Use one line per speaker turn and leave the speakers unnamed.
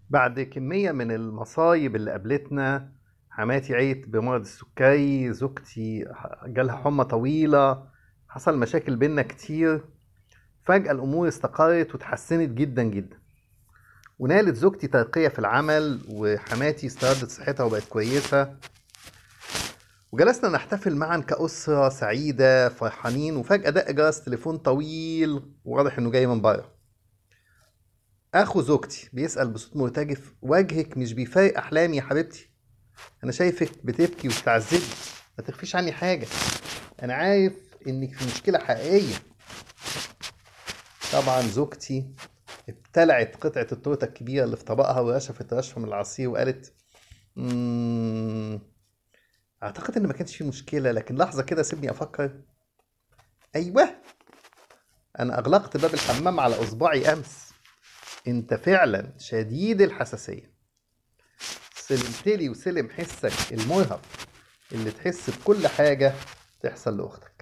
بعد كمية من المصايب اللي قابلتنا حماتي عيت بمرض السكري زوجتي جالها حمى طويلة حصل مشاكل بينا كتير فجأة الأمور استقرت وتحسنت جدا جدا ونالت زوجتي ترقية في العمل وحماتي استردت صحتها وبقت كويسة وجلسنا نحتفل معا كأسرة سعيدة فرحانين وفجأة دق جرس تليفون طويل وواضح إنه جاي من بره أخو زوجتي بيسأل بصوت مرتجف وجهك مش بيفارق أحلامي يا حبيبتي أنا شايفك بتبكي وبتعذبي ما تخفيش عني حاجة أنا عارف إنك في مشكلة حقيقية طبعا زوجتي ابتلعت قطعة التورتة الكبيرة اللي في طبقها ورشفت رشفة من العصير وقالت مم... أعتقد إن ما كانش في مشكلة لكن لحظة كده سيبني أفكر أيوه أنا أغلقت باب الحمام على إصبعي أمس أنت فعلا شديد الحساسية سلمتلي وسلم حسك المرهق اللي تحس بكل حاجة تحصل لأختك